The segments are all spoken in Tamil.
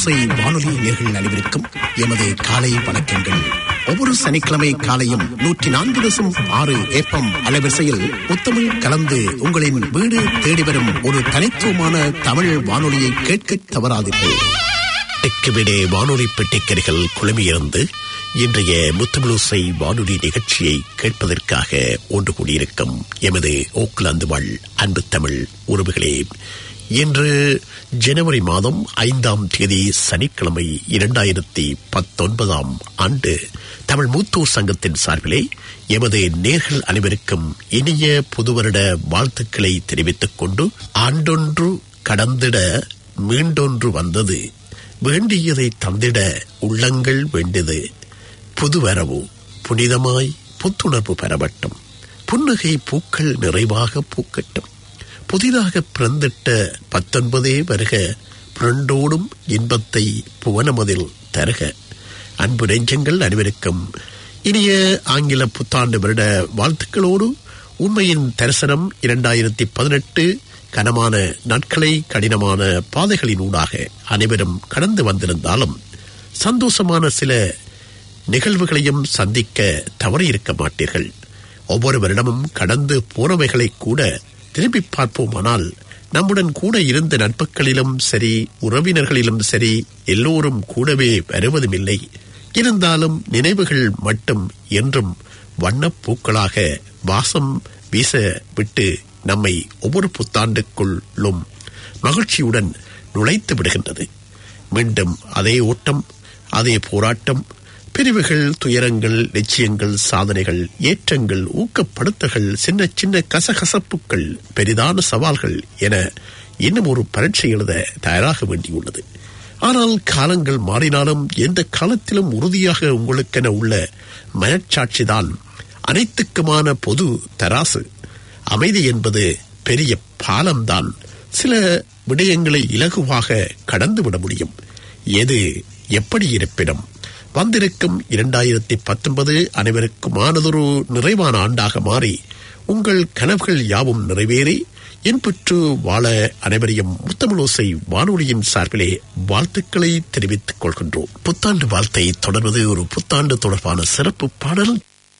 முத்தமிழோசை வானொலி நேர்கள் அனைவருக்கும் எமது காலை வணக்கங்கள் ஒவ்வொரு சனிக்கிழமை காலையும் நூற்றி நான்கு தசம் ஆறு ஏப்பம் அலைவரிசையில் முத்தமிழ் கலந்து உங்களின் வீடு தேடி வரும் ஒரு தனித்துவமான தமிழ் வானொலியை கேட்க தவறாதீர்கள் தெற்குவிடே வானொலி பெட்டிக்கரிகள் குழுமியிருந்து இன்றைய முத்தமிழோசை வானொலி நிகழ்ச்சியை கேட்பதற்காக ஒன்று கூடியிருக்கும் எமது ஓக்லாந்து வாழ் அன்பு தமிழ் உறவுகளே இன்று ஜனவரி மாதம் ஐந்தாம் தேதி சனிக்கிழமை இரண்டாயிரத்தி பத்தொன்பதாம் ஆண்டு தமிழ் மூத்தோர் சங்கத்தின் சார்பிலே எமது நேர்கள் அனைவருக்கும் இனிய புது வருட வாழ்த்துக்களை தெரிவித்துக் கொண்டு ஆண்டொன்று கடந்திட மீண்டொன்று வந்தது வேண்டியதை தந்திட உள்ளங்கள் வேண்டியது புதுவரவு புனிதமாய் புத்துணர்வு பெறவட்டும் புன்னகை பூக்கள் நிறைவாக பூக்கட்டும் புதிதாக பிறந்திட்ட பத்தொன்பதே வருக புரண்டோடும் இன்பத்தை புவனமதில் தருக அன்பு நெஞ்சங்கள் அனைவருக்கும் இனிய ஆங்கில புத்தாண்டு வருட வாழ்த்துக்களோடு உண்மையின் தரிசனம் இரண்டாயிரத்தி பதினெட்டு கனமான நாட்களை கடினமான பாதைகளின் ஊடாக அனைவரும் கடந்து வந்திருந்தாலும் சந்தோஷமான சில நிகழ்வுகளையும் சந்திக்க தவறியிருக்க மாட்டீர்கள் ஒவ்வொரு வருடமும் கடந்து போனவைகளை கூட திரும்பி பார்ப்போமானால் நம்முடன் கூட இருந்த நட்புகளிலும் சரி உறவினர்களிலும் சரி எல்லோரும் கூடவே வருவதுமில்லை இருந்தாலும் நினைவுகள் மட்டும் என்றும் வண்ணப்பூக்களாக வாசம் வீச விட்டு நம்மை ஒவ்வொரு புத்தாண்டுக்குள்ளும் மகிழ்ச்சியுடன் நுழைத்து விடுகின்றது மீண்டும் அதே ஓட்டம் அதே போராட்டம் பிரிவுகள் துயரங்கள் லட்சியங்கள் சாதனைகள் ஏற்றங்கள் ஊக்கப்படுத்தல்கள் சின்ன சின்ன கசகசப்புகள் பெரிதான சவால்கள் என இன்னும் ஒரு பரீட்சை எழுத தயாராக வேண்டியுள்ளது ஆனால் காலங்கள் மாறினாலும் எந்த காலத்திலும் உறுதியாக உங்களுக்கென உள்ள மனச்சாட்சிதான் அனைத்துக்குமான பொது தராசு அமைதி என்பது பெரிய பாலம்தான் சில விடயங்களை இலகுவாக கடந்துவிட முடியும் எது எப்படி இருப்பினும் வந்திருக்கும் இரண்டாயிரத்தி பத்தொன்பது அனைவருக்குமானதொரு நிறைவான ஆண்டாக மாறி உங்கள் கனவுகள் யாவும் நிறைவேறி என்பற்று வாழ அனைவரையும் முத்தமிழோசை வானொலியின் சார்பிலே வாழ்த்துக்களை தெரிவித்துக் கொள்கின்றோம் புத்தாண்டு வாழ்த்தை தொடர்வது ஒரு புத்தாண்டு தொடர்பான சிறப்பு பாடல்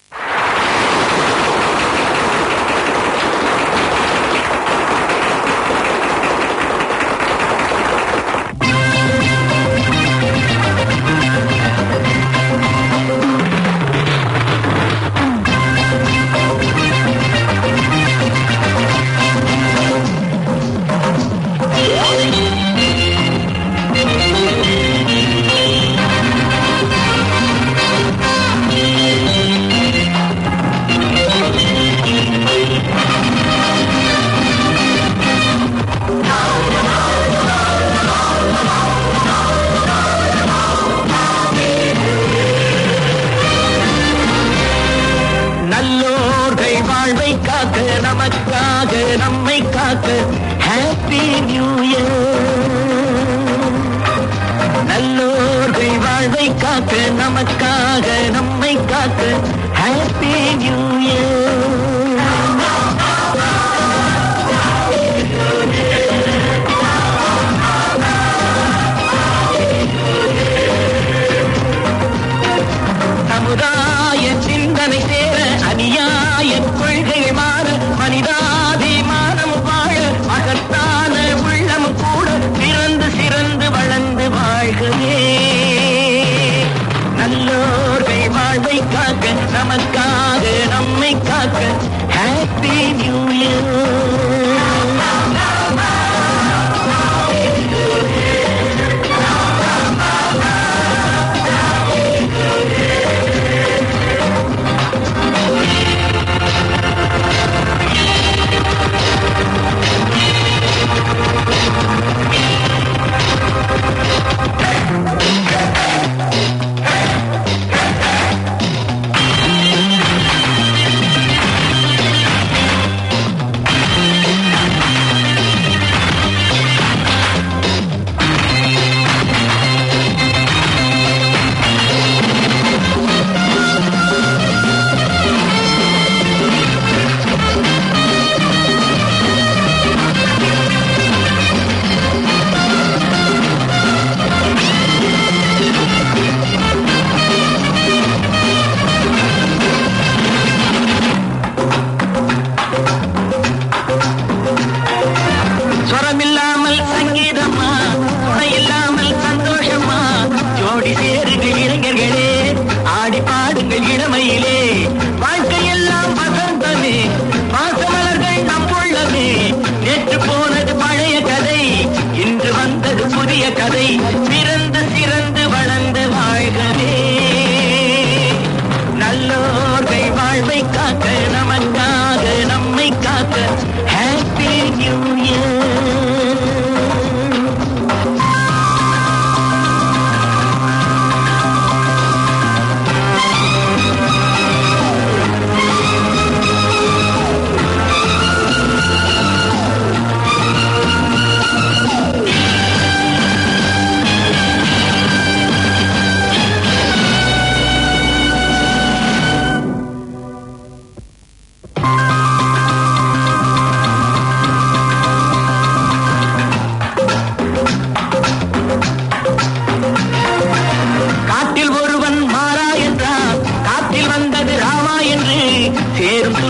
நல்லோர்கள் வாழ்வை காக்க நமக்காக நம்மை காக்க ஹாப்பி நியூ இயர் நல்லோர்கள் வாழ்வை காக்க நமக்காக நம்மை காக்க ஹாப்பி நியூ இயர் சமுதாய சிந்தனை சேர அநியாய கொள்கை மாற மனிதாபிமானம் வாழ மகத்தான உள்ளம் கூட சிறந்து சிறந்து வளர்ந்து வாழ்கவே நல்லோர்கள் வாழ்வை காக்க நமக்காக நம்மை காக்க ஹாப்பி நியூ இயர்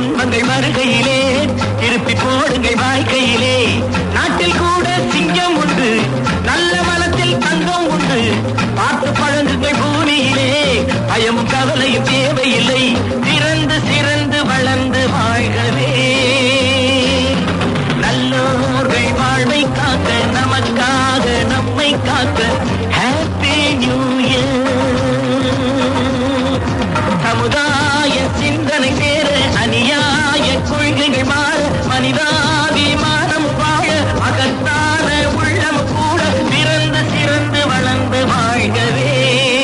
துன்பங்கள் வருகையிலே திருப்பி போடுங்கள் வாழ்க்கையிலே நாட்டில் கூட சிங்கம் உண்டு நல்ல மனத்தில் தங்கம் உண்டு பார்த்து பழங்குங்கள் பூமியிலே பயமும் கவலையும் தேவையில்லை சிறந்து சிறந்து வளர்ந்து வாழ்கவே நல்லோர்கள் வாழ்வை காக்க நமக்காக நம்மை காக்க ஹாப்பி நியூ இயர் சமுதாய சிந்தனை சேர அநியாய கொள்கைகள் மாற மனிதாபிமானம் வாழ மகத்தான உள்ளம் கூட பிறந்து சிறந்து வளர்ந்து வாழ்கவே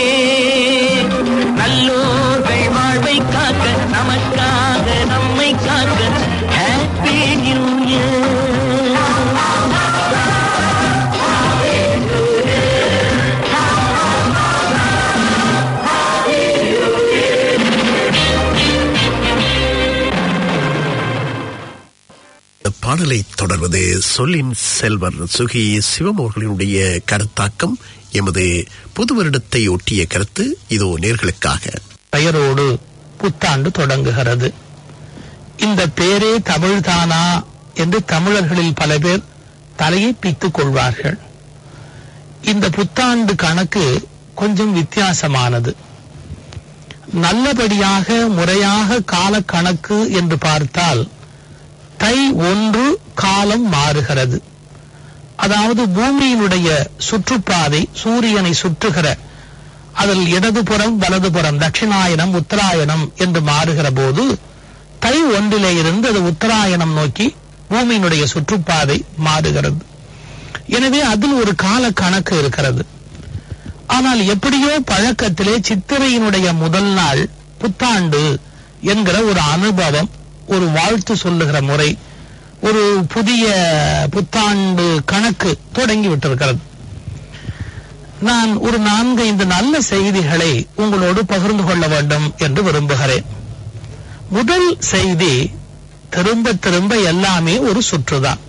நல்லோர்கள் வாழ்வை காக்க நமக்காக நம்மை காக்க ஹாப்பி நியூ இயர் இந்த பாடலை தொடர்வது சொல்லின் செல்வர் சுகி சிவம் அவர்களினுடைய கருத்தாக்கம் எமது புது வருடத்தை ஒட்டிய கருத்து இதோ நேர்களுக்காக பெயரோடு புத்தாண்டு தொடங்குகிறது இந்த பேரே தமிழ்தானா என்று தமிழர்களில் பல பேர் தலையை பித்துக் கொள்வார்கள் இந்த புத்தாண்டு கணக்கு கொஞ்சம் வித்தியாசமானது நல்லபடியாக முறையாக கால கணக்கு என்று பார்த்தால் தை ஒன்று காலம் மாறுகிறது அதாவது பூமியினுடைய சுற்றுப்பாதை சூரியனை சுற்றுகிற அதில் இடதுபுறம் வலதுபுறம் தட்சிணாயனம் உத்தராயணம் என்று மாறுகிற போது தை ஒன்றிலே இருந்து அது உத்தராயணம் நோக்கி பூமியினுடைய சுற்றுப்பாதை மாறுகிறது எனவே அதில் ஒரு கால கணக்கு இருக்கிறது ஆனால் எப்படியோ பழக்கத்திலே சித்திரையினுடைய முதல் நாள் புத்தாண்டு என்கிற ஒரு அனுபவம் ஒரு வாழ்த்து சொல்லுகிற முறை ஒரு புதிய புத்தாண்டு கணக்கு தொடங்கி விட்டிருக்கிறது நான் ஒரு நான்கு ஐந்து நல்ல செய்திகளை உங்களோடு பகிர்ந்து கொள்ள வேண்டும் என்று விரும்புகிறேன் முதல் செய்தி திரும்ப திரும்ப எல்லாமே ஒரு சுற்றுதான்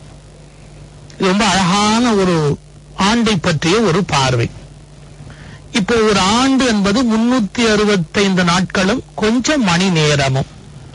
இது ரொம்ப அழகான ஒரு ஆண்டை பற்றிய ஒரு பார்வை இப்போ ஒரு ஆண்டு என்பது முன்னூத்தி அறுபத்தைந்து நாட்களும் கொஞ்சம் மணி நேரமும்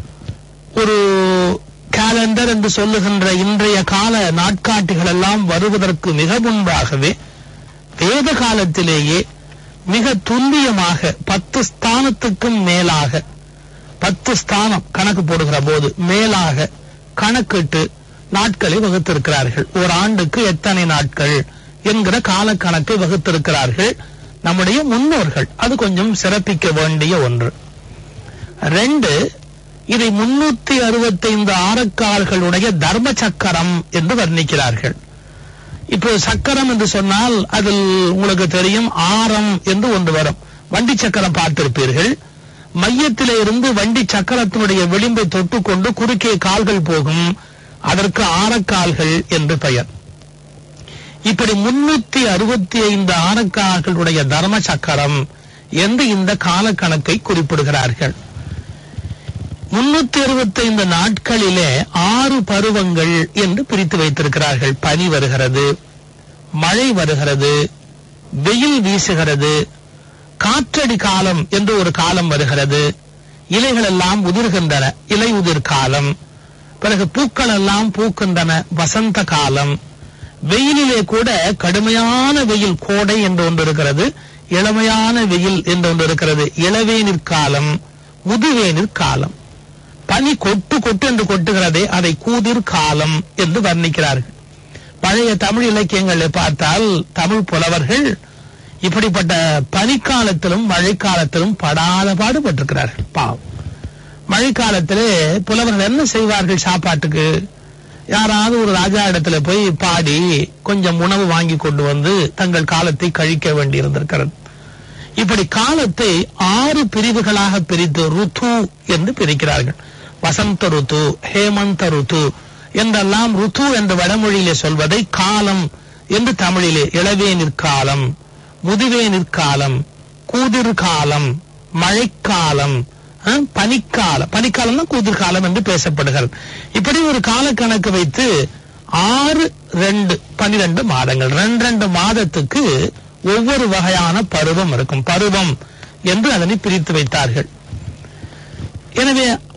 ஒரு காலண்டர் என்று சொல்லுகின்ற இன்றைய கால நாட்காட்டிகள் எல்லாம் வருவதற்கு மிக முன்பாகவே வேத காலத்திலேயே மிக துல்லியமாக பத்து ஸ்தானத்துக்கும் மேலாக பத்து ஸ்தானம் கணக்கு போடுகிற போது மேலாக கணக்கிட்டு நாட்களை வகுத்திருக்கிறார்கள் ஒரு ஆண்டுக்கு எத்தனை நாட்கள் என்கிற கால கணக்கை வகுத்திருக்கிறார்கள் நம்முடைய முன்னோர்கள் அது கொஞ்சம் சிறப்பிக்க வேண்டிய ஒன்று ரெண்டு இதை முன்னூத்தி அறுபத்தைந்து ஆரக்கால்களுடைய தர்ம சக்கரம் என்று வர்ணிக்கிறார்கள் இப்போ சக்கரம் என்று சொன்னால் அதில் உங்களுக்கு தெரியும் ஆரம் என்று ஒன்று வரும் வண்டி சக்கரம் பார்த்திருப்பீர்கள் மையத்திலே இருந்து வண்டி சக்கரத்தினுடைய விளிம்பை தொட்டுக்கொண்டு குறுக்கே கால்கள் போகும் அதற்கு ஆரக்கால்கள் என்று பெயர் இப்படி முன்னூத்தி அறுபத்தி ஐந்து ஆரக்கால்களுடைய தர்ம சக்கரம் என்று இந்த கால கணக்கை குறிப்பிடுகிறார்கள் முன்னூத்தி அறுபத்தைந்து நாட்களிலே ஆறு பருவங்கள் என்று பிரித்து வைத்திருக்கிறார்கள் பனி வருகிறது மழை வருகிறது வெயில் வீசுகிறது காற்றடி காலம் என்று ஒரு காலம் வருகிறது இலைகள் எல்லாம் உதிர்கின்றன இலை உதிர் காலம் பிறகு பூக்கள் எல்லாம் பூக்கின்றன வசந்த காலம் வெயிலிலே கூட கடுமையான வெயில் கோடை என்று ஒன்று இருக்கிறது இளமையான வெயில் என்று ஒன்று இருக்கிறது இளவேனிற் காலம் முதுவேனிற் காலம் பனி கொட்டு கொட்டு என்று கொட்டுகிறதே அதை கூதிர் காலம் என்று வர்ணிக்கிறார்கள் பழைய தமிழ் இலக்கியங்களை பார்த்தால் தமிழ் புலவர்கள் இப்படிப்பட்ட பனிக்காலத்திலும் மழைக்காலத்திலும் படாத பாடுபட்டிருக்கிறார்கள் பாவம் மழைக்காலத்திலே புலவர்கள் என்ன செய்வார்கள் சாப்பாட்டுக்கு யாராவது ஒரு ராஜா இடத்துல போய் பாடி கொஞ்சம் உணவு வாங்கி கொண்டு வந்து தங்கள் காலத்தை கழிக்க வேண்டியிருந்திருக்கிறது இப்படி காலத்தை ஆறு பிரிவுகளாக பிரித்து ருத்து என்று பிரிக்கிறார்கள் வசந்த ருத்து ஹேமந்த ருத்து என்றெல்லாம் ருத்து என்ற வடமொழியிலே சொல்வதை காலம் என்று தமிழிலே இளவேனிற் காலம் முதுவேனிற் காலம் கூதிர் காலம் மழைக்காலம் அஹ், பனிக்காலம் பனிக்காலம் தான் கூதிர் காலம் என்று பேசப்படுகிறது இப்படி ஒரு கால கணக்கு வைத்து ஆறு ரெண்டு பனிரெண்டு மாதங்கள் ரெண்டு ரெண்டு மாதத்துக்கு ஒவ்வொரு வகையான பருவம் இருக்கும் பருவம் என்று அதனை பிரித்து வைத்தார்கள் எனவே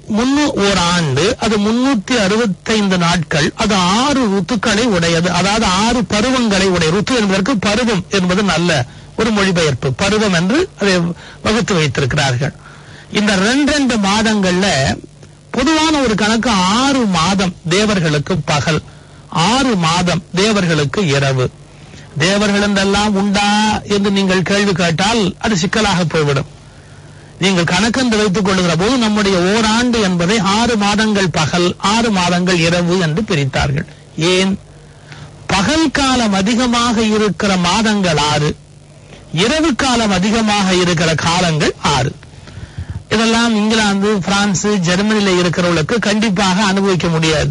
முன்னு ஓர் ஆண்டு அது முன்னூத்தி அறுபத்தைந்து நாட்கள் அது ஆறு ருத்துக்களை உடையது அதாவது ஆறு பருவங்களை உடைய ருத்து என்பதற்கு பருவம் என்பது நல்ல ஒரு மொழிபெயர்ப்பு பருவம் என்று அதை வகுத்து வைத்திருக்கிறார்கள் இந்த ரெண்டு ரெண்டு மாதங்கள்ல பொதுவான ஒரு கணக்கு ஆறு மாதம் தேவர்களுக்கு பகல் ஆறு மாதம் தேவர்களுக்கு இரவு தேவர்கள் என்றெல்லாம் உண்டா என்று நீங்கள் கேள்வி கேட்டால் அது சிக்கலாக போய்விடும் நீங்கள் கணக்கென்று வைத்துக் கொள்ளுகிற போது நம்முடைய ஓராண்டு என்பதை ஆறு மாதங்கள் பகல் ஆறு மாதங்கள் இரவு என்று பிரித்தார்கள் ஏன் பகல் காலம் அதிகமாக இருக்கிற மாதங்கள் ஆறு இரவு காலம் அதிகமாக இருக்கிற காலங்கள் ஆறு இதெல்லாம் இங்கிலாந்து பிரான்ஸ் ஜெர்மனியில இருக்கிறவர்களுக்கு கண்டிப்பாக அனுபவிக்க முடியாது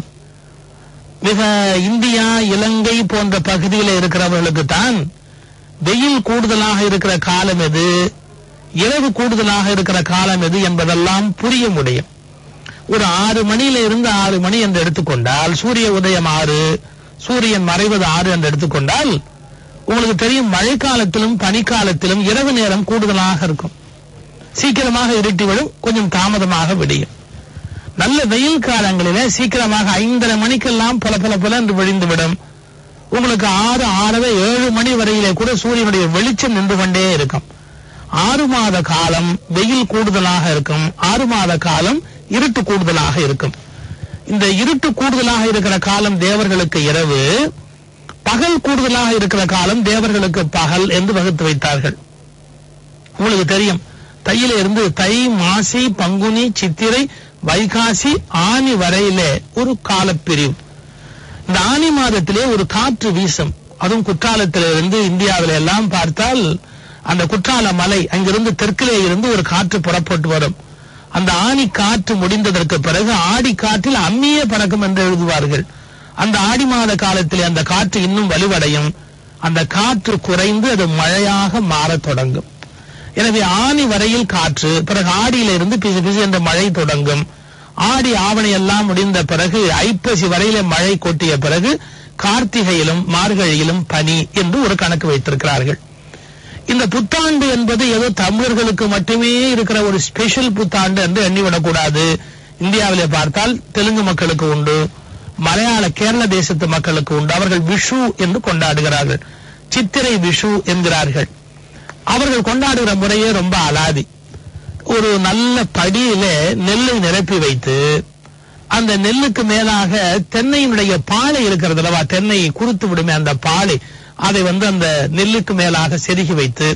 மிக இந்தியா இலங்கை போன்ற பகுதியில் இருக்கிறவர்களுக்கு தான் வெயில் கூடுதலாக இருக்கிற காலம் எது இரவு கூடுதலாக இருக்கிற காலம் எது என்பதெல்லாம் புரிய முடியும் ஒரு ஆறு மணியில இருந்து ஆறு மணி என்று எடுத்துக்கொண்டால் சூரிய உதயம் ஆறு சூரியன் மறைவது ஆறு என்று எடுத்துக்கொண்டால் உங்களுக்கு தெரியும் மழைக்காலத்திலும் பனிக்காலத்திலும் இரவு நேரம் கூடுதலாக இருக்கும் சீக்கிரமாக இருட்டிவிடும் கொஞ்சம் தாமதமாக விடியும் நல்ல வெயில் காலங்களிலே சீக்கிரமாக ஐந்தரை மணிக்கெல்லாம் பல பல பல என்று விழிந்துவிடும் உங்களுக்கு ஆறு ஆறரை ஏழு மணி வரையிலே கூட சூரியனுடைய வெளிச்சம் நின்று கொண்டே இருக்கும் ஆறு மாத காலம் வெயில் கூடுதலாக இருக்கும் ஆறு மாத காலம் இருட்டு கூடுதலாக இருக்கும் இந்த இருட்டு கூடுதலாக இருக்கிற காலம் தேவர்களுக்கு இரவு பகல் கூடுதலாக இருக்கிற காலம் தேவர்களுக்கு பகல் என்று வகுத்து வைத்தார்கள் உங்களுக்கு தெரியும் தையில இருந்து தை மாசி பங்குனி சித்திரை வைகாசி ஆனி வரையிலே ஒரு காலப்பிரிவு இந்த ஆனி மாதத்திலே ஒரு காற்று வீசும் அதுவும் குற்றாலத்திலிருந்து இந்தியாவில எல்லாம் பார்த்தால் அந்த குற்றால மலை அங்கிருந்து தெற்கிலே இருந்து ஒரு காற்று புறப்பட்டு வரும் அந்த ஆணி காற்று முடிந்ததற்கு பிறகு ஆடி காற்றில் அம்மியே பறக்கும் என்று எழுதுவார்கள் அந்த ஆடி மாத காலத்திலே அந்த காற்று இன்னும் வலுவடையும் அந்த காற்று குறைந்து அது மழையாக மாறத் தொடங்கும் எனவே ஆணி வரையில் காற்று பிறகு ஆடியில இருந்து பிசு பிசு என்ற மழை தொடங்கும் ஆடி ஆவணி எல்லாம் முடிந்த பிறகு ஐப்பசி வரையில மழை கொட்டிய பிறகு கார்த்திகையிலும் மார்கழியிலும் பனி என்று ஒரு கணக்கு வைத்திருக்கிறார்கள் இந்த புத்தாண்டு என்பது ஏதோ தமிழர்களுக்கு மட்டுமே இருக்கிற ஒரு ஸ்பெஷல் புத்தாண்டு என்று எண்ணிவிடக்கூடாது இந்தியாவிலே பார்த்தால் தெலுங்கு மக்களுக்கு உண்டு மலையாள கேரள தேசத்து மக்களுக்கு உண்டு அவர்கள் விஷு என்று கொண்டாடுகிறார்கள் சித்திரை விஷு என்கிறார்கள் அவர்கள் கொண்டாடுகிற முறையே ரொம்ப அலாதி ஒரு நல்ல படியில நெல்லை நிரப்பி வைத்து அந்த நெல்லுக்கு மேலாக தென்னையினுடைய பாலை இருக்கிறது அல்லவா தென்னை குறுத்து விடுமே அந்த பாலை அதை வந்து அந்த நெல்லுக்கு மேலாக செருகி வைத்து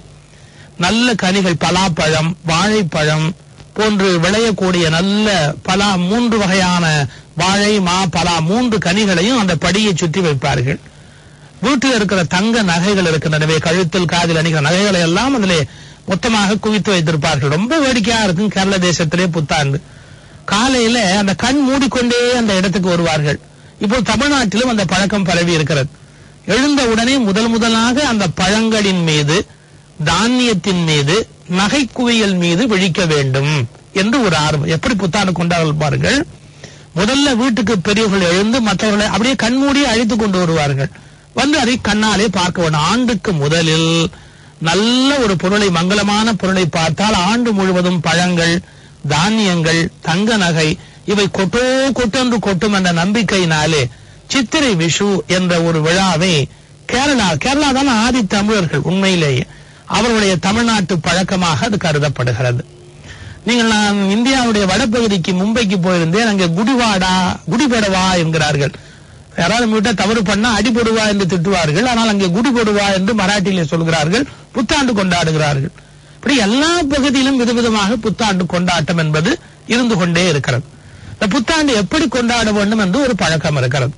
நல்ல கனிகள் பலாப்பழம் வாழைப்பழம் போன்று விளையக்கூடிய நல்ல பலா மூன்று வகையான வாழை மா பலா மூன்று கனிகளையும் அந்த படியை சுற்றி வைப்பார்கள் வீட்டில் இருக்கிற தங்க நகைகள் இருக்கின்றனவே கழுத்தில் காதில் அணிகிற நகைகளை எல்லாம் அதிலே மொத்தமாக குவித்து வைத்திருப்பார்கள் ரொம்ப வேடிக்கையா இருக்கும் கேரள தேசத்திலே புத்தாண்டு காலையில அந்த கண் மூடிக்கொண்டே அந்த இடத்துக்கு வருவார்கள் இப்போ தமிழ்நாட்டிலும் அந்த பழக்கம் பரவி இருக்கிறது எழுந்த உடனே முதல் முதலாக அந்த பழங்களின் மீது தானியத்தின் மீது நகை குவியல் மீது விழிக்க வேண்டும் என்று ஒரு ஆர்வம் எப்படி புத்தாண்டு கொண்டாடல் பாருங்கள் முதல்ல வீட்டுக்கு பெரியவர்கள் எழுந்து மற்றவர்களை அப்படியே கண்மூடி அழைத்து கொண்டு வருவார்கள் வந்து அதை கண்ணாலே பார்க்க வேண்டும் ஆண்டுக்கு முதலில் நல்ல ஒரு பொருளை மங்களமான பொருளை பார்த்தால் ஆண்டு முழுவதும் பழங்கள் தானியங்கள் தங்க நகை இவை கொட்டோ கொட்டென்று கொட்டும் என்ற நம்பிக்கையினாலே சித்திரை விஷு என்ற ஒரு விழாவை கேரளா கேரளா தான் ஆதி தமிழர்கள் உண்மையிலேயே அவர்களுடைய தமிழ்நாட்டு பழக்கமாக அது கருதப்படுகிறது நீங்கள் நான் இந்தியாவுடைய வடபகுதிக்கு மும்பைக்கு போயிருந்தேன் அங்கே குடிவாடா குடிபடவா என்கிறார்கள் யாராவது மீட்ட தவறு பண்ணா அடிபடுவா என்று திட்டுவார்கள் ஆனால் அங்கே குடிபடுவா என்று மராட்டியிலே சொல்கிறார்கள் புத்தாண்டு கொண்டாடுகிறார்கள் இப்படி எல்லா பகுதியிலும் விதவிதமாக புத்தாண்டு கொண்டாட்டம் என்பது இருந்து கொண்டே இருக்கிறது இந்த புத்தாண்டு எப்படி கொண்டாட வேண்டும் என்று ஒரு பழக்கம் இருக்கிறது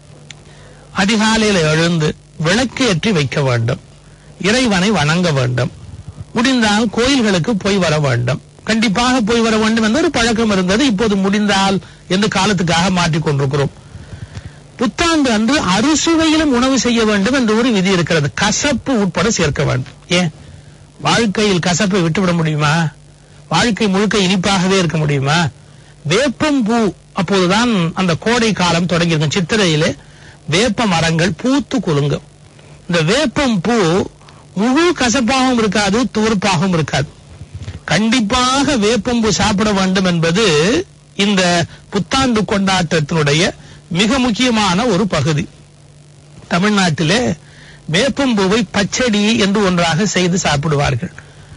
அதிகாலையில் எழுந்து விளக்கு ஏற்றி வைக்க வேண்டும் இறைவனை வணங்க வேண்டும் முடிந்தால் கோயில்களுக்கு போய் வர வேண்டும் கண்டிப்பாக போய் வர வேண்டும் என்ற ஒரு பழக்கம் இருந்தது இப்போது முடிந்தால் என்று காலத்துக்காக மாற்றிக் கொண்டிருக்கிறோம் புத்தாண்டு அன்று அறுசுவையிலும் உணவு செய்ய வேண்டும் என்று ஒரு விதி இருக்கிறது கசப்பு உட்பட சேர்க்க வேண்டும் ஏன் வாழ்க்கையில் கசப்பை விட்டுவிட முடியுமா வாழ்க்கை முழுக்க இனிப்பாகவே இருக்க முடியுமா வேப்பம் பூ அப்போதுதான் அந்த கோடை காலம் தொடங்கியிருக்கும் சித்திரையிலே வேப்ப மரங்கள் பூத்து குலுங்கும் இந்த வேப்பம் பூ முழு கசப்பாகவும் இருக்காது துவர்ப்பாகவும் இருக்காது கண்டிப்பாக வேப்பம்பூ சாப்பிட வேண்டும் என்பது இந்த புத்தாண்டு கொண்டாட்டத்தினுடைய மிக முக்கியமான ஒரு பகுதி தமிழ்நாட்டிலே வேப்பம்பூவை பச்சடி என்று ஒன்றாக செய்து சாப்பிடுவார்கள்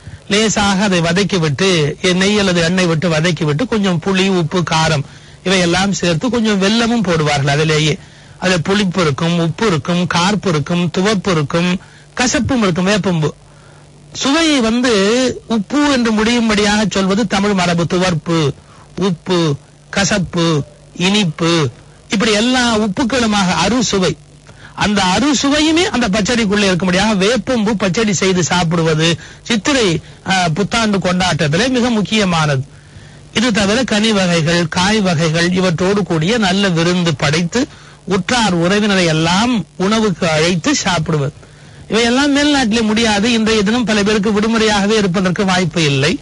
லேசாக அதை வதக்கி விட்டு நெய் அல்லது எண்ணெய் விட்டு வதக்கி விட்டு கொஞ்சம் புளி உப்பு காரம் இவையெல்லாம் சேர்த்து கொஞ்சம் வெல்லமும் போடுவார்கள் அதிலேயே அதுல புளிப்பு இருக்கும் உப்பு இருக்கும் கார்ப்பு இருக்கும் துவப்பு இருக்கும் கசப்பும் இருக்கும் வேப்பம்பு சுவையை வந்து உப்பு என்று முடியும்படியாக சொல்வது தமிழ் மரபு துவர்ப்பு உப்பு கசப்பு இனிப்பு இப்படி எல்லா உப்புக்களுமாக அறுசுவை அந்த அறுசுவையுமே அந்த பச்சடிக்குள்ளே இருக்கும்படியாக வேப்பம்பு பச்சடி செய்து சாப்பிடுவது சித்திரை ஆஹ், புத்தாண்டு கொண்டாட்டத்திலே மிக முக்கியமானது இது தவிர கனி வகைகள் காய் வகைகள் இவற்றோடு கூடிய நல்ல விருந்து படைத்து உற்றார் உறவினரை எல்லாம் உணவுக்கு அழைத்து சாப்பிடுவது இவையெல்லாம் மேல்நாட்டிலே முடியாது இன்றைய தினம் பல பேருக்கு விடுமுறையாகவே இருப்பதற்கு வாய்ப்பு இல்லை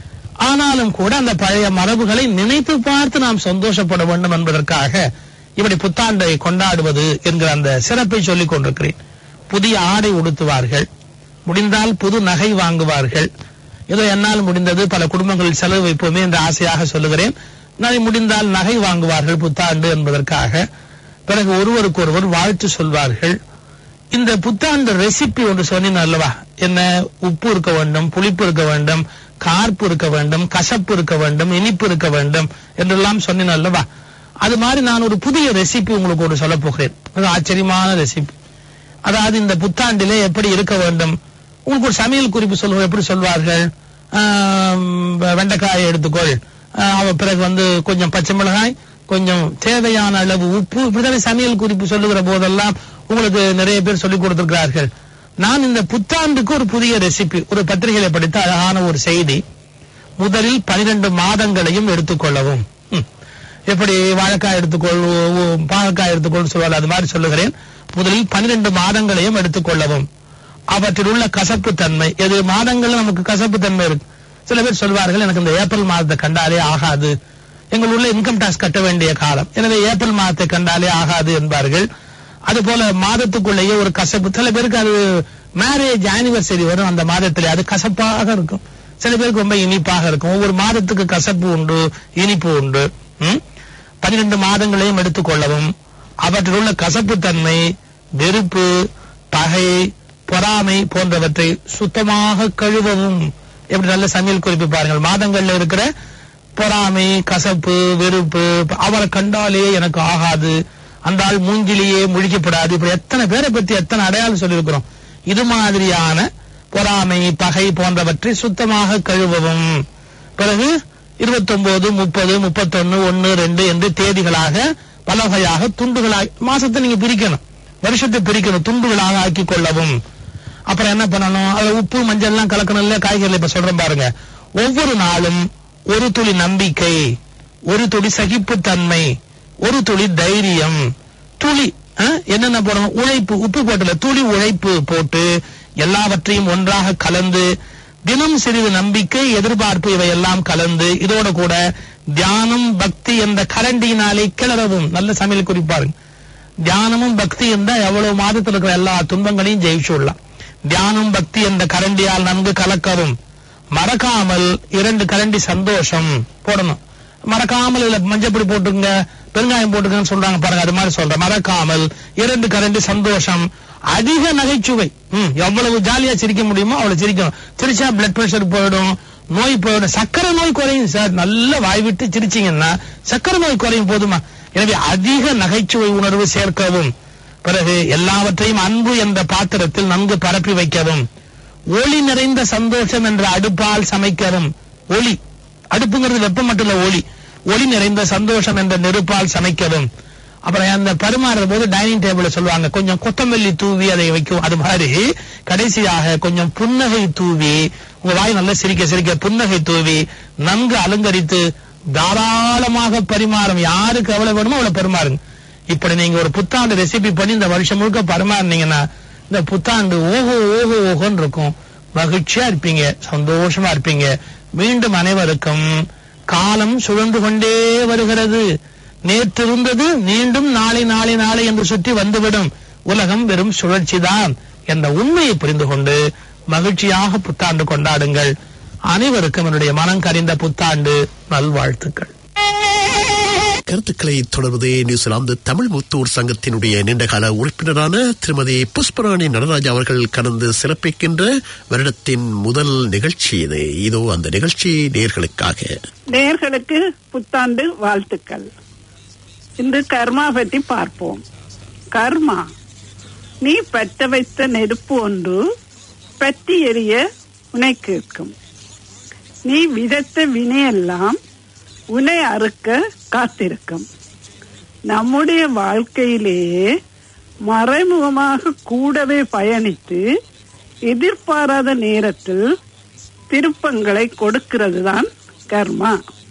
ஆனாலும் கூட அந்த பழைய மரபுகளை நினைத்து பார்த்து நாம் சந்தோஷப்பட வேண்டும் என்பதற்காக இப்படி புத்தாண்டை கொண்டாடுவது என்கிற அந்த சிறப்பை சொல்லிக் கொண்டிருக்கிறேன் புதிய ஆடை உடுத்துவார்கள் முடிந்தால் புது நகை வாங்குவார்கள் ஏதோ என்னால் முடிந்தது பல குடும்பங்கள் செலவு வைப்போமே என்று ஆசையாக சொல்லுகிறேன் நான் முடிந்தால் நகை வாங்குவார்கள் புத்தாண்டு என்பதற்காக பிறகு ஒருவருக்கு ஒருவர் வாழ்த்து சொல்வார்கள் இந்த புத்தாண்டு ரெசிபி ஒன்று சொன்னீங்க அல்லவா என்ன உப்பு இருக்க வேண்டும் புளிப்பு இருக்க வேண்டும் கார்ப்பு இருக்க வேண்டும் கசப்பு இருக்க வேண்டும் இனிப்பு இருக்க வேண்டும் என்றெல்லாம் சொன்னீங்க அல்லவா அது மாதிரி நான் ஒரு புதிய ரெசிபி உங்களுக்கு ஒரு சொல்ல போகிறேன் மிக ஆச்சரியமான ரெசிபி அதாவது இந்த புத்தாண்டிலே எப்படி இருக்க வேண்டும் உங்களுக்கு ஒரு சமையல் குறிப்பு சொல்லுவோம் எப்படி சொல்வார்கள் ஆம், வெண்டைக்காயை எடுத்துக்கொள் ஆஹ், அவ பிறகு வந்து கொஞ்சம் பச்சை மிளகாய் கொஞ்சம் தேவையான அளவு உப்பு இப்படிதானே சமையல் குறிப்பு சொல்லுகிற போதெல்லாம் உங்களுக்கு நிறைய பேர் சொல்லிக் கொடுத்திருக்கிறார்கள் நான் இந்த புத்தாண்டுக்கு ஒரு புதிய ரெசிபி ஒரு பத்திரிகையில படித்த அழகான ஒரு செய்தி முதலில் பனிரெண்டு மாதங்களையும் எடுத்துக்கொள்ளவும் ம். எப்படி வாழைக்காய் எடுத்துக்கொள் ஓ- ஓ- பாகக்காய் எடுத்துக்கொள் சொல்வார்கள் அது மாதிரி சொல்லுகிறேன் முதலில் பனிரெண்டு மாதங்களையும் எடுத்துக்கொள்ளவும் அவற்றில் உள்ள கசப்பு தன்மை எது மாதங்கள் நமக்கு கசப்பு தன்மை இருக்கு சில பேர் சொல்வார்கள் எனக்கு இந்த ஏப்ரல் மாதத்தை கண்டாலே ஆகாது எங்கள் உள்ள இன்கம் டாக்ஸ் கட்ட வேண்டிய காலம் எனவே ஏப்ரல் மாதத்தை கண்டாலே ஆகாது என்பார்கள் அதுபோல மாதத்துக்குள்ளேயே ஒரு கசப்பு சில பேருக்கு அது மேரேஜ் ஆனிவர்சரி வரும் அந்த மாதத்திலே அது கசப்பாக இருக்கும் சில பேருக்கு ரொம்ப இனிப்பாக இருக்கும் ஒவ்வொரு மாதத்துக்கு கசப்பு உண்டு இனிப்பு உண்டு ம்? பன்னிரண்டு மாதங்களையும் எடுத்துக்கொள்ளவும் அவற்றில் உள்ள கசப்பு தன்மை வெறுப்பு பகை பொறாமை போன்றவற்றை சுத்தமாக கழுவவும் எப்படி நல்ல சமையல் குறிப்பு பாருங்கள் மாதங்கள்ல இருக்கிற பொறாமை கசப்பு வெறுப்பு அவரை கண்டாலே எனக்கு ஆகாது அந்த ஆள் மூஞ்சிலேயே முழிக்கப்படாது இப்படி எத்தனை பேரை பத்தி எத்தனை அடையாளம் சொல்லியிருக்கிறோம் இது மாதிரியான பொறாமை பகை போன்றவற்றை சுத்தமாக கழுவவும் பிறகு இருபத்தொன்பது முப்பது முப்பத்தொன்னு ஒன்னு ரெண்டு என்று தேதிகளாக பல வகையாக துண்டுகளாக மாசத்தை நீங்க பிரிக்கணும் வருஷத்தை பிரிக்கணும் துண்டுகளாக ஆக்கிக் கொள்ளவும் அப்புறம் என்ன பண்ணணும் அதுல உப்பு மஞ்சள் எல்லாம் கலக்கணும் இல்ல காய்கறிகள் இப்ப சொல்றேன் பாருங்க ஒவ்வொரு நாளும் ஒரு துளி நம்பிக்கை ஒரு துளி சகிப்புத்தன்மை ஒரு துளி தைரியம் துளி ஆ, என்னென்ன போடணும் உழைப்பு உப்பு போட்டல துளி உழைப்பு போட்டு எல்லாவற்றையும் ஒன்றாக கலந்து தினம் சிறிது நம்பிக்கை எதிர்பார்ப்பு இவையெல்லாம் கலந்து இதோட கூட தியானம் பக்தி என்ற கரண்டியினாலே கிளறவும் நல்ல சமையல் குறிப்பாருங்க தியானமும் பக்தி இருந்தா எவ்வளவு மாதத்தில் இருக்கிற எல்லா துன்பங்களையும் ஜெயிச்சு விடலாம் தியானம் பக்தி என்ற கரண்டியால் நன்கு கலக்கவும் மறக்காமல் இரண்டு கரண்டி சந்தோஷம் போடணும் மறக்காமல் இதுல மஞ்சப்பொடி போட்டுங்க பெருங்காயம் போட்டுங்கன்னு சொல்றாங்க பாருங்க அது மாதிரி சொல்றேன் மறக்காமல் இரண்டு கரண்டி சந்தோஷம் அதிக நகைச்சுவை ம், எவ்வளவு ஜாலியா சிரிக்க முடியுமோ அவ்வளவு சிரிக்கணும் சிரிச்சா பிளட் பிரஷர் போயிடும் நோய் போயிடும் சக்கரை நோய் குறையும் சார் நல்ல வாய் விட்டு சிரிச்சீங்கன்னா சக்கரை நோய் குறையும் போதுமா எனவே அதிக நகைச்சுவை உணர்வு சேர்க்கவும் பிறகு எல்லாவற்றையும் அன்பு என்ற பாத்திரத்தில் நன்கு பரப்பி வைக்கவும் ஒளி நிறைந்த சந்தோஷம் என்ற அடுப்பால் சமைக்கவும் ஒளி அடுப்புங்கிறது வெப்பம் மட்டும் இல்ல ஒளி ஒளி நிறைந்த சந்தோஷம் என்ற நெருப்பால் சமைக்கவும் அப்புறம் அந்த பரிமாறுற போது டைனிங் டேபிள்ல சொல்லுவாங்க கொஞ்சம் கொத்தமல்லி தூவி அதை வைக்கும் அது மாதிரி கடைசியாக கொஞ்சம் புன்னகை தூவி உங்க வாய் நல்லா சிரிக்க சிரிக்க புன்னகை தூவி நன்கு அலங்கரித்து தாராளமாக பரிமாறும் யாருக்கு எவ்வளவு வேணுமோ அவ்வளவு பரிமாறுங்க இப்படி நீங்க ஒரு புத்தாண்டு ரெசிபி பண்ணி இந்த வருஷம் முழுக்க பரிமாறினீங்கன்னா இந்த புத்தாண்டு ஓஹோ ஓஹோ ஓஹோன்னு இருக்கும் மகிழ்ச்சியா இருப்பீங்க சந்தோஷமா இருப்பீங்க மீண்டும் அனைவருக்கும் காலம் சுழன்று கொண்டே வருகிறது நேற்று இருந்தது மீண்டும் நாளை நாளை நாளை என்று சுற்றி வந்துவிடும் உலகம் வெறும் சுழற்சிதான் என்ற உண்மையை புரிந்து கொண்டு மகிழ்ச்சியாக புத்தாண்டு கொண்டாடுங்கள் அனைவருக்கும் என்னுடைய மனம் கரிந்த புத்தாண்டு நல்வாழ்த்துக்கள் கருத்துக்களை தொடர்வது நியூசிலாந்து தமிழ் முத்தூர் சங்கத்தினுடைய நீண்டகால உறுப்பினரான திருமதி புஷ்பராணி நடராஜா அவர்கள் கடந்து சிறப்பிக்கின்ற வருடத்தின் முதல் நிகழ்ச்சி இது இதோ அந்த நிகழ்ச்சி நேர்களுக்காக நேர்களுக்கு புத்தாண்டு வாழ்த்துக்கள் இன்று கர்மா பற்றி பார்ப்போம் கர்மா நீ பற்ற வைத்த நெருப்பு ஒன்று பற்றி எரிய உனை கேட்கும் நீ விதைத்த வினையெல்லாம் உன்னை அறுக்க காத்திருக்கும் நம்முடைய வாழ்க்கையிலேயே மறைமுகமாக கூடவே பயணித்து எதிர்பாராத நேரத்தில் திருப்பங்களை கொடுக்கிறது தான் கர்மா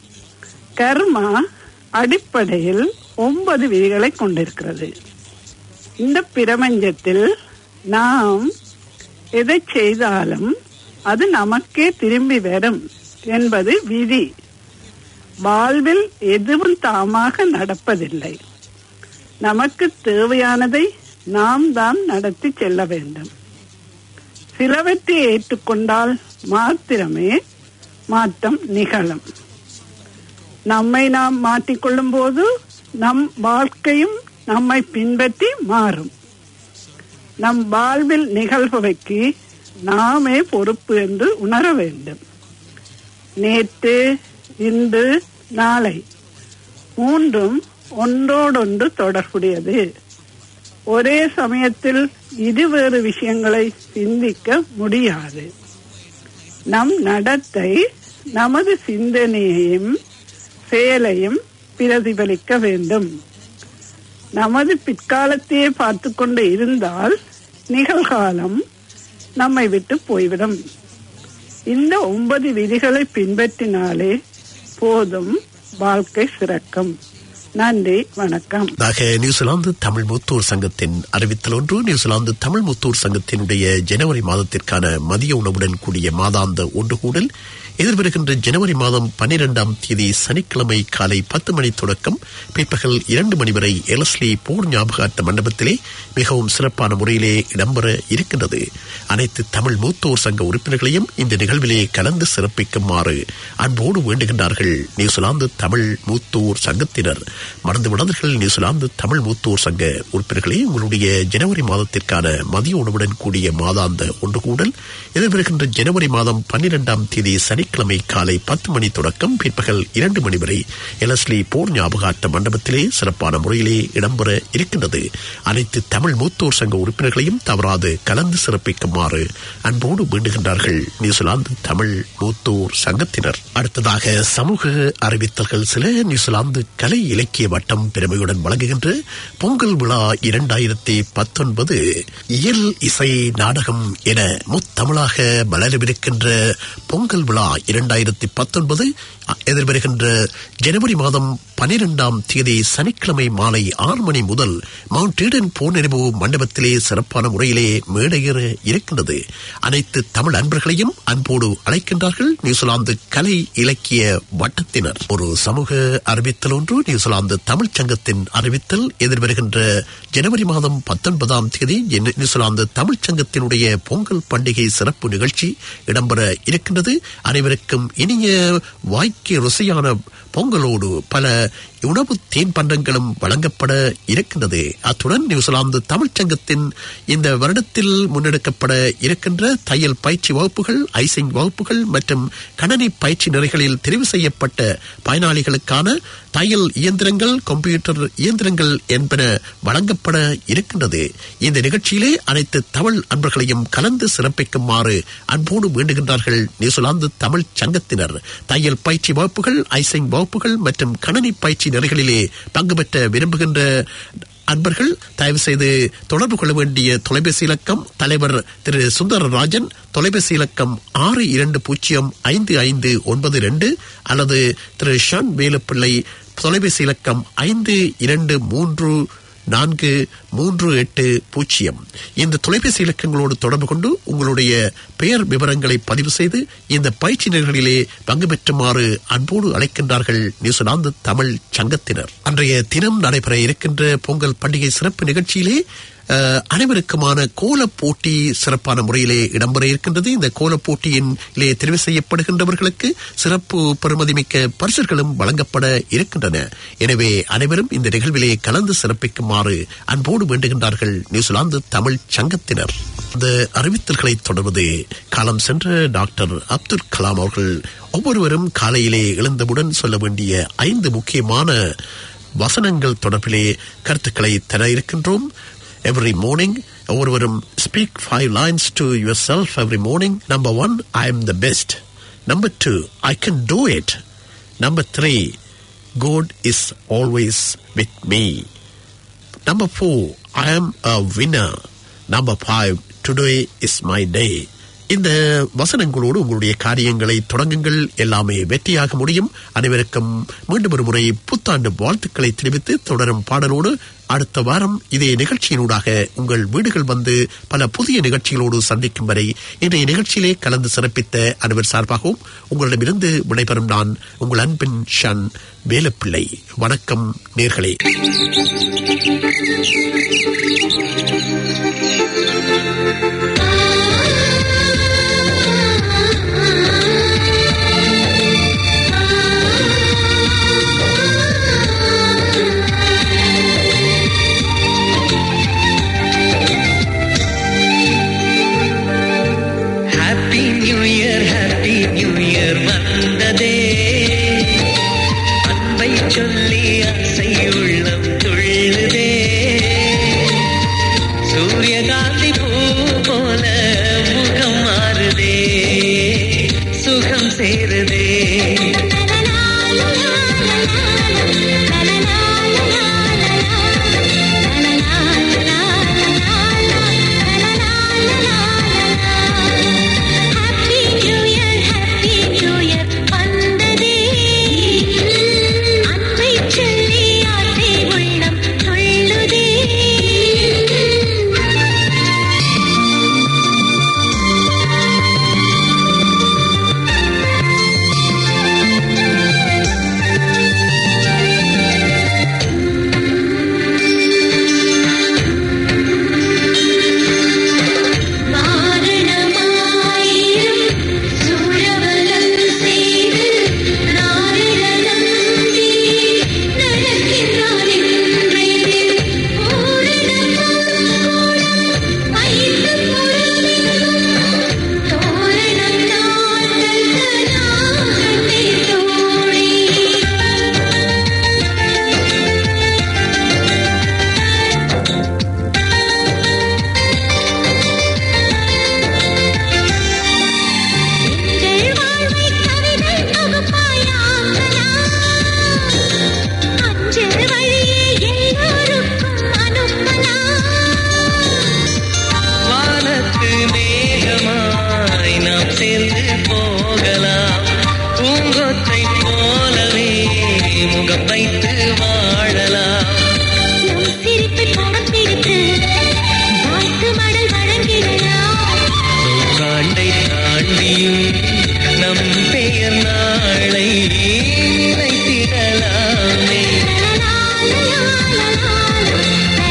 கர்மா அடிப்படையில் ஒன்பது விதிகளை கொண்டிருக்கிறது இந்த பிரபஞ்சத்தில் நாம் எதை செய்தாலும் அது நமக்கே திரும்பி வரும் என்பது விதி வாழ்வில் எதுவும் தாமாக நடப்பதில்லை நமக்கு தேவையானதை நாம் தான் நடத்தி செல்ல வேண்டும் சிலவற்றை ஏற்றுக்கொண்டால் மாத்திரமே மாற்றம் நிகழும் நம்மை நாம் மாற்றிக்கொள்ளும் போது நம் வாழ்க்கையும் நம்மை பின்பற்றி மாறும் நம் வாழ்வில் நிகழ்பவைக்கு நாமே பொறுப்பு என்று உணர வேண்டும் நேற்று இன்று நாளை மூன்றும் ஒன்றோடொன்று தொடர்புடையது ஒரே சமயத்தில் இருவேறு விஷயங்களை சிந்திக்க முடியாது நம் நடத்தை நமது சிந்தனையையும் செயலையும் பிரதிபலிக்க வேண்டும் நமது பிற்காலத்தையே பார்த்து கொண்டு இருந்தால் நிகழ்காலம் நம்மை விட்டு போய்விடும் இந்த ஒன்பது விதிகளை பின்பற்றினாலே போதும் வாழ்க்கை சிறக்கும் நன்றி வணக்கம் தாக நியூசிலாந்து தமிழ் முத்தூர் சங்கத்தின் அறிவித்தல் ஒன்று நியூசிலாந்து தமிழ் முத்தூர் சங்கத்தினுடைய ஜனவரி மாதத்திற்கான மதிய உணவுடன் கூடிய மாதாந்த ஒன்று கூடல் எதிர்வருகின்ற ஜனவரி மாதம் பன்னிரெண்டாம் தேதி சனிக்கிழமை காலை பத்து மணி தொடக்கம் பிற்பகல் இரண்டு மணி வரை எலஸ்லி போர் ஞாபகார்த்த மண்டபத்திலே மிகவும் சிறப்பான முறையிலே இடம்பெற இருக்கின்றது அனைத்து தமிழ் மூத்தோர் சங்க உறுப்பினர்களையும் இந்த நிகழ்விலே கலந்து சிறப்பிக்குமாறு அன்போடு வேண்டுகின்றார்கள் நியூசிலாந்து தமிழ் மூத்தோர் சங்கத்தினர் மறந்து விடாதீர்கள் நியூசிலாந்து தமிழ் மூத்தோர் சங்க உறுப்பினர்களே உங்களுடைய ஜனவரி மாதத்திற்கான மதிய உணவுடன் கூடிய மாதாந்த ஒன்று கூடல் எதிர்வருகின்ற ஜனவரி மாதம் பன்னிரெண்டாம் தேதி சனிக்கிழமை காலை பத்து மணி தொடக்கம் பிற்பகல் இரண்டு மணி வரை எலஸ்லி போர் ஞாபகார்த்த மண்டபத்திலே சிறப்பான முறையிலே இடம்பெற இருக்கின்றது அனைத்து தமிழ் மூத்தோர் சங்க உறுப்பினர்களையும் தவறாது கலந்து சிறப்பிக்குமாறு அன்போடு வேண்டுகின்றார்கள் நியூசிலாந்து தமிழ் மூத்தோர் சங்கத்தினர் அடுத்ததாக சமூக அறிவித்தல்கள் சில நியூசிலாந்து கலை இலக்கிய வட்டம் பெருமையுடன் வழங்குகின்ற பொங்கல் விழா இரண்டாயிரத்தி பத்தொன்பது இயல் இசை நாடகம் என முத்தமிழாக மலரவிருக்கின்ற பொங்கல் விழா இரண்டாயிரத்தி பத்தொன்பது எதிர்வருகின்ற ஜனவரி மாதம் பனிரெண்டாம் தேதி சனிக்கிழமை மாலை ஆறு மணி முதல் மவுண்ட் ஈடன் போர்நினைவு மண்டபத்திலே சிறப்பான முறையிலே மேடையேற இருக்கின்றது அனைத்து தமிழ் அன்பர்களையும் அன்போடு அழைக்கின்றார்கள் நியூசிலாந்து கலை இலக்கிய வட்டத்தினர் ஒரு சமூக அறிவித்தல் ஒன்று நியூசிலாந்து தமிழ் சங்கத்தின் அறிவித்தல் எதிர்வருகின்ற ஜனவரி மாதம் பத்தொன்பதாம் தேதி நியூசிலாந்து தமிழ் சங்கத்தினுடைய பொங்கல் பண்டிகை சிறப்பு நிகழ்ச்சி இடம்பெற இருக்கின்றது அனைவருக்கும் இனிய வாய்க்கு ருசியான பொங்கலோடு பல உணவு தேன் பண்டங்களும் வழங்கப்பட இருக்கின்றது அத்துடன் நியூசிலாந்து தமிழ்ச் சங்கத்தின் இந்த வருடத்தில் முன்னெடுக்கப்பட இருக்கின்ற தையல் பயிற்சி வகுப்புகள் ஐசிங் வகுப்புகள் மற்றும் கணனி பயிற்சி நிறைகளில் தெரிவு செய்யப்பட்ட பயனாளிகளுக்கான தையல் இயந்திரங்கள் கம்ப்யூட்டர் இயந்திரங்கள் என்பன வழங்கப்பட இருக்கின்றது இந்த நிகழ்ச்சியிலே அனைத்து தமிழ் அன்பர்களையும் கலந்து சிறப்பிக்குமாறு அன்போடு வேண்டுகின்றார்கள் நியூசிலாந்து தமிழ் சங்கத்தினர் தையல் பயிற்சி வகுப்புகள் ஐசிங் வகுப்புகள் மற்றும் கணனி பயிற்சி நெறிகளிலே பங்கு பெற்ற விரும்புகின்ற அன்பர்கள் தயவு செய்து தொடர்பு கொள்ள வேண்டிய தொலைபேசி இலக்கம் தலைவர் திரு சுந்தரராஜன் தொலைபேசி இலக்கம் ஆறு இரண்டு பூஜ்ஜியம் ஐந்து ஐந்து ஒன்பது ரெண்டு அல்லது திரு ஷான் வேலுப்பிள்ளை தொலைபேசி இலக்கம் ஐந்து இரண்டு மூன்று நான்கு மூன்று எட்டு பூஜ்ஜியம் இந்த தொலைபேசி இலக்கங்களோடு தொடர்பு கொண்டு உங்களுடைய பெயர் விவரங்களை பதிவு செய்து இந்த பயிற்சி நிலைகளிலே பங்கு பெற்றுமாறு அன்போடு அழைக்கின்றார்கள் நியூசிலாந்து தமிழ் சங்கத்தினர் அன்றைய தினம் நடைபெற இருக்கின்ற பொங்கல் பண்டிகை சிறப்பு நிகழ்ச்சியிலே அஹ், அனைவருக்குமான கோலப் போட்டி சிறப்பான முறையிலே இடம்பெற இருக்கின்றது இந்த கோலப் போட்டியிலே தெரிவு செய்யப்படுகின்றவர்களுக்கு சிறப்பு பெறுமதிமிக்க பரிசுகளும் வழங்கப்பட இருக்கின்றன எனவே அனைவரும் இந்த நிகழ்விலே கலந்து சிறப்பிக்குமாறு அன்போடு வேண்டுகின்றார்கள் நியூசிலாந்து தமிழ் சங்கத்தினர் இந்த அறிவித்தல்களை தொடர்வது காலம் சென்ற டாக்டர் அப்துல் கலாம் அவர்கள் ஒவ்வொருவரும் காலையிலே எழுந்தவுடன் சொல்ல வேண்டிய ஐந்து முக்கியமான வசனங்கள் தொடர்பிலே கருத்துக்களை தர இருக்கின்றோம் எவ்ரி மார்னிங் ஒவ்வொருவரும் speak five lines to yourself every morning number one I am the best number two I can do it number three God is always with me Number four, I am a winner. Number five, today is my day. இந்த வசனங்களோடு உங்களுடைய காரியங்களை தொடங்குங்கள் எல்லாமே வெற்றியாக முடியும் அனைவருக்கும் மீண்டும் ஒரு முறை புத்தாண்டு வாழ்த்துக்களை தெரிவித்து தொடரும் பாடலோடு அடுத்த வாரம் இதே நிகழ்ச்சியினூடாக உங்கள் வீடுகள் வந்து பல புதிய நிகழ்ச்சிகளோடு சந்திக்கும் வரை இன்றைய நிகழ்ச்சியிலே கலந்து சிறப்பித்த அனைவர் சார்பாகவும் உங்களிடமிருந்து விடைபெறும் நான் உங்கள் அன்பின் ஷன் வேலப்பிள்ளை வணக்கம் நேர்களே Thank